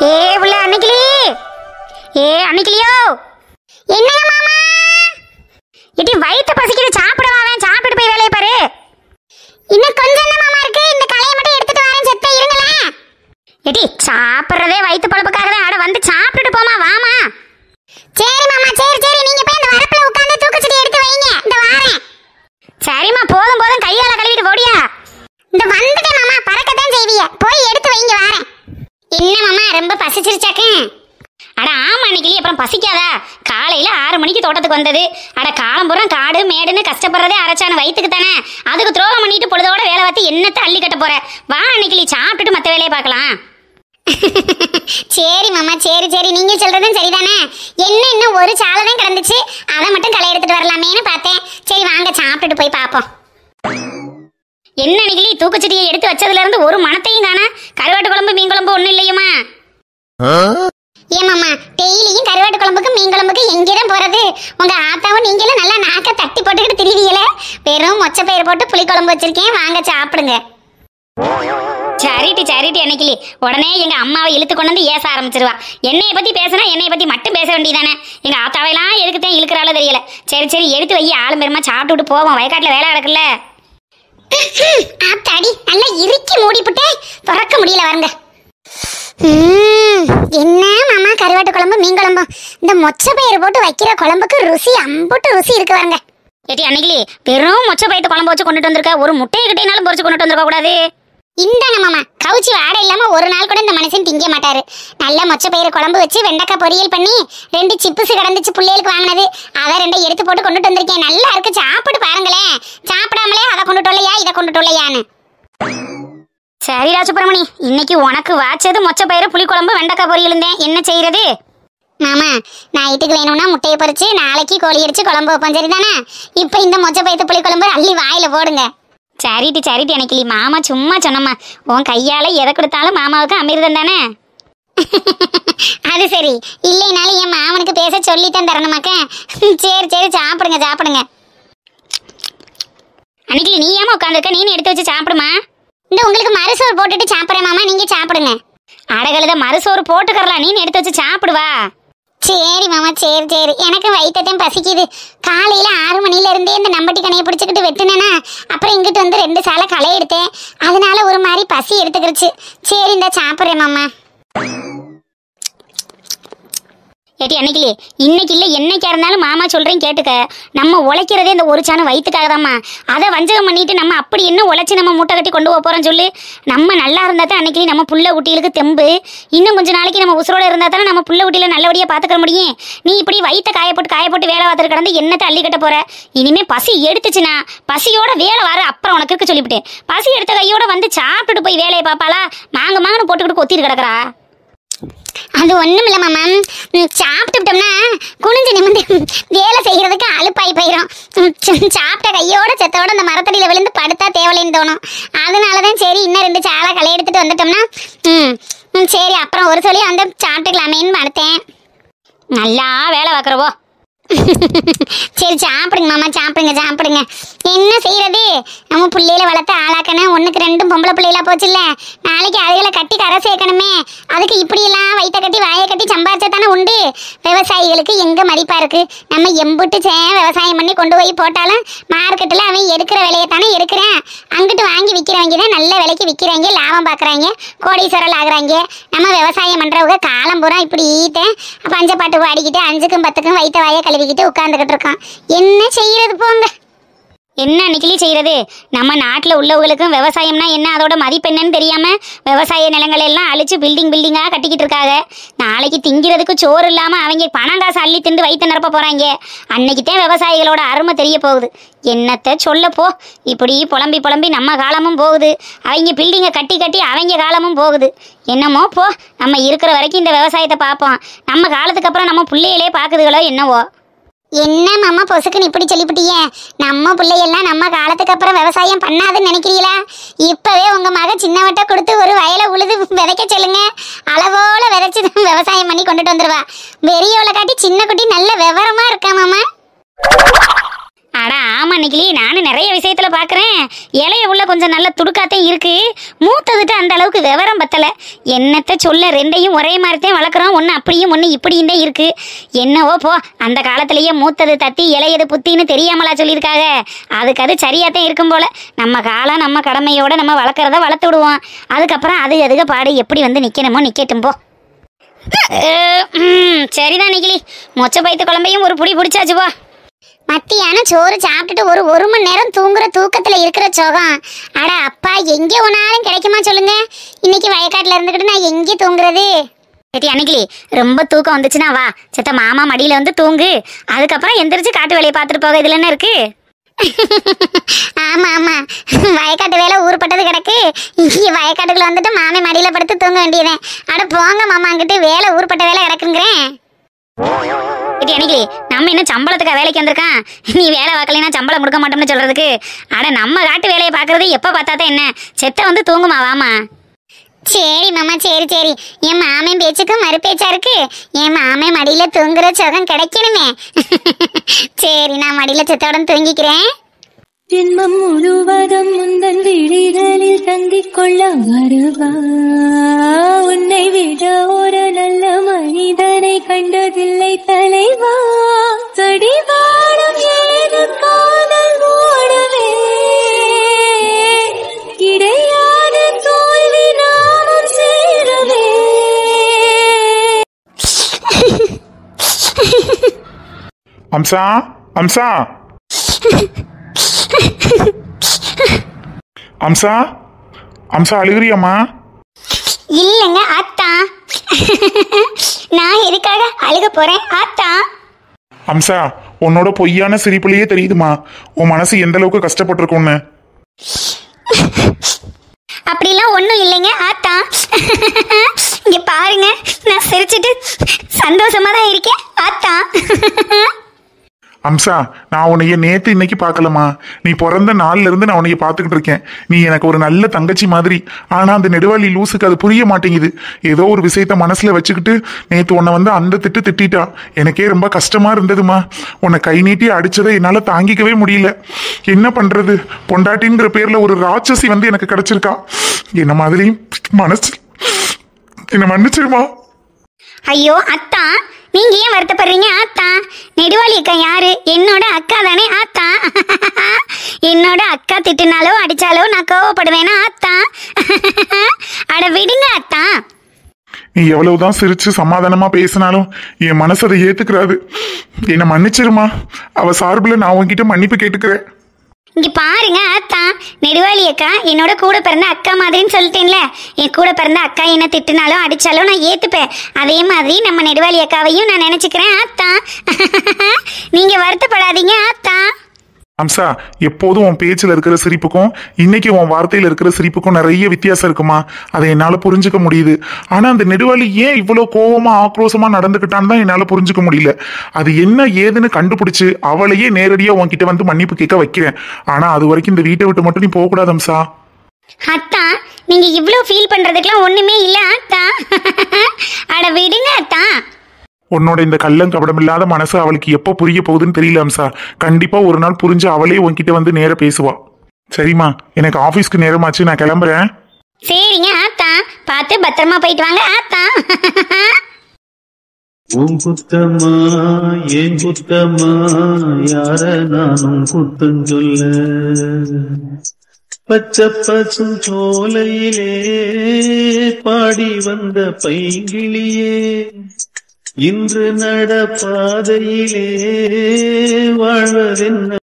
ஏ உள்ள அன்னைக்கிளி ஏ அன்னைக்கிளியோ என்னங்க மாமா இடி வயித்து பசிக்குது சாப்பிட வாவேன் சாப்பிட்டு போய் வேலையை பாரு இன்னும் கொஞ்சம் தான் மாமா இருக்கு இந்த கலையை மட்டும் எடுத்துட்டு வரேன் செத்த இருங்களேன் எடி சாப்பிடுறதே வயித்து பழப்புக்காக தான் அட வந்து சாப்பிட்டுட்டு போமா வாமா சரி மாமா சரி சரி நீங்க போய் இந்த வரப்புல உட்கார்ந்து தூக்குச்சட்டி எடுத்து வைங்க இந்த வாரேன் சரிம்மா போதும் போதும் கையால கழுவிட்டு போடியா இந்த வந்துட்டேன் மாமா பறக்கத்தான் செய்வீங்க போய் எடுத்து வைங்க வாரேன் என்ன மாமா ரொம்ப பசிச்சிருச்சாக்கு அட ஆமா அன்னைக்கு அப்புறம் பசிக்காதா காலையில ஆறு மணிக்கு தோட்டத்துக்கு வந்தது அட காலம்புறம் காடு மேடுன்னு கஷ்டப்படுறதே அரைச்சான வயிற்றுக்கு தானே அதுக்கு துரோகம் பண்ணிட்டு பொழுதோட வேலை பார்த்து என்னத்தை அள்ளி கட்ட போற வா அன்னைக்கு சாப்பிட்டுட்டு மற்ற வேலையை பார்க்கலாம் சரி மாமா சரி சரி நீங்க சொல்றதும் சரிதானே என்ன இன்னும் ஒரு சாலை தான் கிடந்துச்சு அதை மட்டும் களை எடுத்துட்டு வரலாமேன்னு பார்த்தேன் சரி வாங்க சாப்பிட்டுட்டு போய் பார்ப்போம் என்ன நிகிலி தூக்குச்சட்டியை எடுத்து வச்சதுல இருந்து ஒரு மனத்தையும் காணா கருவாட்டு குழம்பு மீன் குழம்பு ஒண்ணும் இல்லையுமா ஏமாமா டெய்லியும் கருவாட்டு குழம்புக்கு மீன் குழம்புக்கு எங்கேதான் போறது உங்க ஆத்தாவும் நீங்களும் நல்லா நாக்க தட்டி போட்டுக்கிட்டு திரிவீங்கள வெறும் மொச்சை பயிர் போட்டு புளி குழம்பு வச்சிருக்கேன் வாங்க சாப்பிடுங்க சரிட்டி சரிட்டி அன்னைக்கிளி உடனே எங்க அம்மாவை இழுத்து கொண்டு வந்து ஏச ஆரம்பிச்சிருவா என்னைய பத்தி பேசினா என்னைய பத்தி மட்டும் பேச வேண்டியதானே எங்க ஆத்தாவையெல்லாம் எதுக்குத்தான் இழுக்கிறாளோ தெரியல சரி சரி எடுத்து வை ஆளும் பெருமா சாப்பிட்டுட்டு போவோம் வயக்காட்டுல வேலை கிடக்குல்ல ஆத்தாடி நல்லா இறுக்கி மூடிப்புட்டே திறக்க முடியல வாருங்க ம்ம், என்ன மாமா கருவாட்டு குழம்பு மீன் குழம்பு இந்த மொச்சை பயிர் போட்டு வைக்கிற குழம்புக்கு ருசி அம்புட்டு ருசி இருக்கு வாருங்க ஏட்டி அன்னைக்கு வெறும் மொச்சை பயிர்த்து குழம்பு வச்சு கொண்டுட்டு வந்திருக்க ஒரு முட்டையை கிட்டேனாலும் பொரிச்சு கொண்டுட்டு வந்திருக்க கூடாது இந்தாங்க மாமா கவுச்சி வாடை இல்லாம ஒரு நாள் கூட இந்த மனுஷன் திங்க மாட்டாரு நல்ல மொச்சை பயிறு குழம்பு வச்சு வெண்டைக்காய் பொரியல் பண்ணி ரெண்டு சிப்ஸ் கிடந்துச்சு பிள்ளைகளுக்கு வாங்கினது அதை ரெண்டை எடுத்து போட்டு கொண்டுட்டு வந்திருக்கேன் நல்லா இருக்கு சாப்பிட்டு பாருங்களேன் சாப்பிடாமலே அதை கொண்டுட்டு வரலையா இதை கொண்டுட்டு வரலையான்னு சரிடா சுப்பிரமணி இன்னைக்கு உனக்கு வாச்சது மொச்சை பயிறு புளிக்குழம்பு வெண்டைக்காய் பொரியல் இருந்தேன் என்ன செய்யறது மாமா நைட்டுக்கு வேணும்னா முட்டையை பொரிச்சு நாளைக்கு கோழி அடிச்சு குழம்பு வைப்போம் சரிதானே இப்போ இந்த மொச்சை பயிற்று புளிக்குழம்பு அள்ளி வாயில போடுங்க சரிட்டி சரிட்டி எனக்கு மாமா சும்மா சொன்னம்மா உன் கையால எதை கொடுத்தாலும் மாமாவுக்கு அமிர்தம் தானே அது சரி இல்லைனாலும் என் மாமனுக்கு பேச சொல்லித்தான் தரணுமாக்க சரி சரி சாப்பிடுங்க சாப்பிடுங்க அன்னைக்கு நீ ஏமா உட்காந்துருக்க நீ எடுத்து வச்சு சாப்பிடுமா இந்த உங்களுக்கு மறுசோறு போட்டுட்டு சாப்பிட்றேன் மாமா நீங்க சாப்பிடுங்க அடகழுத மறுசோறு போட்டுக்கறலாம் நீ எடுத்து வச்சு சாப்பிடுவா சரி மாமா சரி சரி எனக்கு வயிற்றத்தையும் பசிக்குது காலையில ஆறு மணில இருந்தே இந்த நம்பட்டி கனையை பிடிச்சிக்கிட்டு வெட்டினேனா அப்புறம் இங்கிட்டு வந்து ரெண்டு சாலை களை எடுத்தேன் அதனால ஒரு மாதிரி பசி எடுத்துக்கிருச்சு சரி இந்த சாப்பிட்றேன் மாமா ஏட்டி அன்னைக்கு இன்னைக்கு இல்லை என்னைக்கா இருந்தாலும் மாமா சொல்றேன் கேட்டுக்க நம்ம உழைக்கிறதே இந்த ஒரு சாணம் வயிற்றுக்காக தாம்மா அதை வஞ்சகம் பண்ணிட்டு நம்ம அப்படி என்ன உழைச்சி நம்ம மூட்டை கட்டி கொண்டு போக போறோம் சொல்லு நம்ம நல்லா இருந்தா தான் அன்னைக்கு நம்ம புள்ள குட்டிகளுக்கு தெம்பு இன்னும் கொஞ்ச நாளைக்கு நம்ம உசுரோட இருந்தா தானே நம்ம புள்ள குட்டியில நல்லபடியா பாத்துக்க முடியும் நீ இப்படி வயிற்ற காய போட்டு காய போட்டு வேலை பார்த்துட்டு கிடந்து என்னத்தை அள்ளி கட்ட போற இனிமே பசி எடுத்துச்சுன்னா பசியோட வேலை வர அப்புறம் உனக்கு இருக்க சொல்லிவிட்டேன் பசி எடுத்த கையோட வந்து சாப்பிட்டுட்டு போய் வேலையை பார்ப்பாளா மாங்க மாங்கன்னு போட்டுக்கிட்டு கொத்திட்டு கிடக்குறா அது ஒண்ணும் இல்ல மாமா ம், சாப்பிட்டுட்டோம்னா குனிஞ்சு நிமிந்து வேலை செய்யறதுக்கு அலுப்பாய் போயிடும் ம், ச- சாப்பிட்ட கையோட செத்தோட அந்த மரத்தடியில விழுந்து படுத்தா தேவலைன்னு தோணும் அதனாலதான் சரி இன்னும் ரெண்டு சாலை களை எடுத்துட்டு வந்துட்டோம்னா ம் ம், சரி அப்புறம் ஒரு சொல்லி வந்து சாப்பிட்டுக்கலாமேன்னு மறுத்தேன் நல்லா வேலை பார்க்குறவோ சரி சாப்பிடுங்க மாமா சாப்பிடுங்க சாப்பிடுங்க என்ன செய்யறது நம்ம பிள்ளையில வளர்த்து ஆளாக்கணும் ஒண்ணுக்கு ரெண்டும் பொம்பளை பிள்ளைகளா போச்சுல்ல நாளைக்கு அதுகளை கட்டி கரை சேர்க்கணுமே அதுக்கு இப்படியெல்லாம் வயிற்ற கட்டி வாயை கட்டி சம்பாரிச்சா தானே உண்டு விவசாயிகளுக்கு எங்க மதிப்பா இருக்கு நம்ம எம்புட்டு சே விவசாயம் பண்ணி கொண்டு போய் போட்டாலும் மார்க்கெட்டில் அவன் எடுக்கிற விலையை தானே எடுக்கிறேன் அங்கிட்டு வாங்கி விற்கிறவங்க தான் நல்ல விலைக்கு விற்கிறாங்க லாபம் பார்க்குறாங்க கோடீஸ்வரல் ஆகுறாங்க நம்ம விவசாயம் பண்ணுறவங்க காலம் பூரா இப்படி ஈத்தேன் பஞ்சப்பாட்டு பாடிக்கிட்டு அஞ்சுக்கும் பத்துக்கும் வயிற்ற வாயை கழுவிக்கிட்டு உட்காந்துக்கிட்டு இருக்கான் என்ன செய்யறது போங்க என்ன அன்னைக்கிளி செய்யறது நம்ம நாட்டில் உள்ளவங்களுக்கும் விவசாயம்னா என்ன அதோட மதிப்பு என்னன்னு தெரியாம விவசாய நிலங்களை எல்லாம் அழிச்சு பில்டிங் பில்டிங்காக கட்டிக்கிட்டு இருக்காங்க நாளைக்கு திங்கிறதுக்கு சோறு இல்லாம அவங்க பணம் காசு அள்ளி திண்டு வயிற்று நிரப்ப போறாங்க அன்னைக்கு தான் விவசாயிகளோட அருமை தெரிய போகுது என்னத்த சொல்ல போ இப்படி புலம்பி புலம்பி நம்ம காலமும் போகுது அவங்க பில்டிங்கை கட்டி கட்டி அவங்க காலமும் போகுது என்னமோ போ நம்ம இருக்கிற வரைக்கும் இந்த விவசாயத்தை பார்ப்போம் நம்ம காலத்துக்கு அப்புறம் நம்ம பிள்ளைகளே பார்க்குதுகளோ என்னவோ என்ன மாமா பொசுக்குன்னு இப்படி சொல்லிவிட்டீங்க நம்ம பிள்ளையெல்லாம் நம்ம காலத்துக்கு அப்புறம் விவசாயம் பண்ணாதுன்னு நினைக்கிறீங்களா இப்பவே உங்க மக சின்னவட்ட கொடுத்து ஒரு வயலை உழுது விதைக்க சொல்லுங்க அளவோல விதைச்சு விவசாயம் பண்ணி கொண்டுட்டு வந்துருவா பெரியவளை காட்டி சின்ன குட்டி நல்ல விவரமா இருக்கா மாமா அட ஆமா நிக்கிலி நானும் நிறைய விஷயத்துல பாக்குறேன் இலைய உள்ள கொஞ்சம் நல்ல துடுக்காத்தான் இருக்கு மூத்ததுட்டு அந்த அளவுக்கு விவரம் பத்தல என்னத்த சொல்ல ரெண்டையும் ஒரே மாதிரி தான் வளர்க்குறோம் ஒன்று அப்படியும் ஒன்று இப்படியும் தான் இருக்கு என்னவோ போ அந்த காலத்திலேயே மூத்தது தத்தி இலையது புத்தின்னு தெரியாமலா சொல்லியிருக்காங்க அதுக்கு அது சரியாத்தான் இருக்கும் போல நம்ம காலம் நம்ம கடமையோட நம்ம வளர்க்குறத வளர்த்து விடுவோம் அதுக்கப்புறம் அது அதுக பாடு எப்படி வந்து நிற்கணுமோ நிற்கட்டும் போ அஹ், ம், சரிதான் நிக்கிலி மொச்ச பைத்து குழம்பையும் ஒரு புடி பிடிச்சாச்சு போ மத்தியானம் சோறு சாப்பிட்டுட்டு ஒரு ஒரு மணி நேரம் தூங்குற தூக்கத்துல இருக்கிற சோகம் அட அப்பா எங்க ஒன்னாலும் கிடைக்குமா சொல்லுங்க இன்னைக்கு வயக்காட்டுல இருந்துக்கிட்டு நான் எங்கே தூங்குறது சரி அன்னைக்கு ரொம்ப தூக்கம் வந்துச்சுன்னா வா சித்த மாமா மடியில வந்து தூங்கு அதுக்கப்புறம் எந்திரிச்சு காட்டு வேலையை பார்த்துட்டு போக இதுல என்ன இருக்கு ஆமா ஆமா வயக்காட்டு வேலை ஊருப்பட்டது கிடக்கு இங்கே வயக்காட்டுக்குள்ள வந்துட்டு மாமே மடியில படுத்து தூங்க வேண்டியதேன் அட போங்க மாமா அங்கிட்டு வேலை ஊருப்பட்ட வேலை கிடக்குங்கிறேன் இது எனக்கு நம்ம என்ன சம்பளத்துக்கு வேலைக்கு வந்திருக்கான் நீ வேலை பார்க்கலைன்னா சம்பளம் கொடுக்க மாட்டோம்னு சொல்றதுக்கு அட நம்ம காட்டு வேலையை பார்க்கறது எப்போ பார்த்தாதான் என்ன செத்த வந்து தூங்குமா வாமா சரி மாமா சரி சரி என் மாமன் பேச்சுக்கு மறு பேச்சா இருக்கு என் மாமன் மடியில தூங்குற சுகம் கிடைக்கணுமே சரி நான் மடியில செத்தோட தூங்கிக்கிறேன் ஜென்மம் முழுவதும் முந்தன் விழிகளில் தங்கிக் கொள்ள வருவா உன்னை விட ஒரு நல்ல மனிதனை கண்டதில்லை தலைவா கடிவாளம் ஏது காதல் ஓடவே கிடையாது தோல்வி நாமும் சேரவே அம்சா அம்சா அம்சா அம்சா அழுகிறியம்மா இல்லைங்க ஆத்தா நான் எதுக்காக அழுக போறேன் ஆத்தா அம்சா உன்னோட பொய்யான சிரிப்புலயே தெரியுதுமா உன் மனசு எந்த அளவுக்கு கஷ்டப்பட்டிருக்கும்னு அப்படிலாம் ஒன்றும் இல்லைங்க ஆத்தா இங்க பாருங்க நான் சிரிச்சிட்டு சந்தோஷமா தான் இருக்கேன் ஆத்தா அம்சா நான் உன்னைய நேத்து இன்னைக்கு பார்க்கலமா நீ பிறந்த நாள்ல இருந்து நான் உன்னைய பார்த்துக்கிட்டு இருக்கேன் நீ எனக்கு ஒரு நல்ல தங்கச்சி மாதிரி ஆனா அந்த நெடுவாளி லூசுக்கு அது புரிய மாட்டேங்குது ஏதோ ஒரு விஷயத்த மனசுல வச்சுக்கிட்டு நேத்து உன்னை வந்து அந்த திட்டு திட்டிட்டா எனக்கே ரொம்ப கஷ்டமா இருந்ததுமா உன்னை கை நீட்டி அடிச்சதை என்னால தாங்கிக்கவே முடியல என்ன பண்றது பொண்டாட்டிங்கிற பேர்ல ஒரு ராட்சசி வந்து எனக்கு கிடைச்சிருக்கா என்ன மாதிரி மனசு என்ன மன்னிச்சிருமா ஐயோ அத்தா நீங்க ஏன் வருத்தப்படுறீங்க ஆத்தா நெடுவாளி அக்கா யாரு என்னோட அக்கா தானே ஆத்தா என்னோட அக்கா திட்டினாலோ அடிச்சாலோ நான் கோவப்படுவேனா ஆத்தா அட விடுங்க அத்தா நீ எவ்வளவுதான் சிரிச்சு சமாதானமா பேசினாலும் என் மனசு அதை ஏத்துக்கிறாது என்னை மன்னிச்சிருமா அவ சார்பில் நான் உன்கிட்ட மன்னிப்பு கேட்டுக்கிறேன் இங்க பாருங்க அத்தா நெடுவாளி அக்கா என்னோட கூட பிறந்த அக்கா மாதிரின்னு சொல்லிட்டேன்ல என் கூட பிறந்த அக்கா என்ன திட்டுனாலும் அடிச்சாலும் நான் ஏத்துப்பேன் அதே மாதிரி நம்ம நெடுவாளி அக்காவையும் நான் நினைச்சுக்கிறேன் அத்தா நீங்க வருத்தப்படாதீங்க அத்தா அம்சா எப்போதும் உன் பேச்சில் இருக்கிற சிரிப்புக்கும் இன்னைக்கு உன் வார்த்தையில் இருக்கிற சிரிப்புக்கும் நிறைய வித்தியாசம் இருக்குமா அதை என்னால் புரிஞ்சுக்க முடியுது ஆனால் அந்த நெடுவாளி ஏன் இவ்வளோ கோவமா ஆக்ரோஷமா நடந்துக்கிட்டான்னு தான் என்னால் புரிஞ்சுக்க முடியல அது என்ன ஏதுன்னு கண்டுபிடிச்சு அவளையே நேரடியாக உன்கிட்ட வந்து மன்னிப்பு கேட்க வைக்கிறேன் ஆனால் அது வரைக்கும் இந்த வீட்டை விட்டு மட்டும் நீ போகக்கூடாது அம்சா அத்தா நீங்க இவ்ளோ ஃபீல் பண்றதுக்குலாம் ஒண்ணுமே இல்ல அத்தா அட விடுங்க அத்தா உன்னோட இந்த கள்ளம் கபடமில்லாத மனசு அவளுக்கு எப்போ புரிய போகுதுன்னு தெரியல அம்சா கண்டிப்பா ஒரு நாள் புரிஞ்சு அவளே உன்கிட்ட வந்து நேர பேசுவா சரிம்மா எனக்கு ஆபீஸ்க்கு நேரமாச்சு நான் கிளம்புறேன் சரிங்க ஆத்தா பார்த்து பத்திரமா போயிட்டு வாங்க ஆத்தா உன் குத்தம்மா ஏன் குத்தம்மா யார நானும் குத்தம் சொல்ல பச்சை பசும் சோலையிலே பாடி வந்த பைங்கிளியே இன்று நட பாதையிலே வாழ்வதென்ன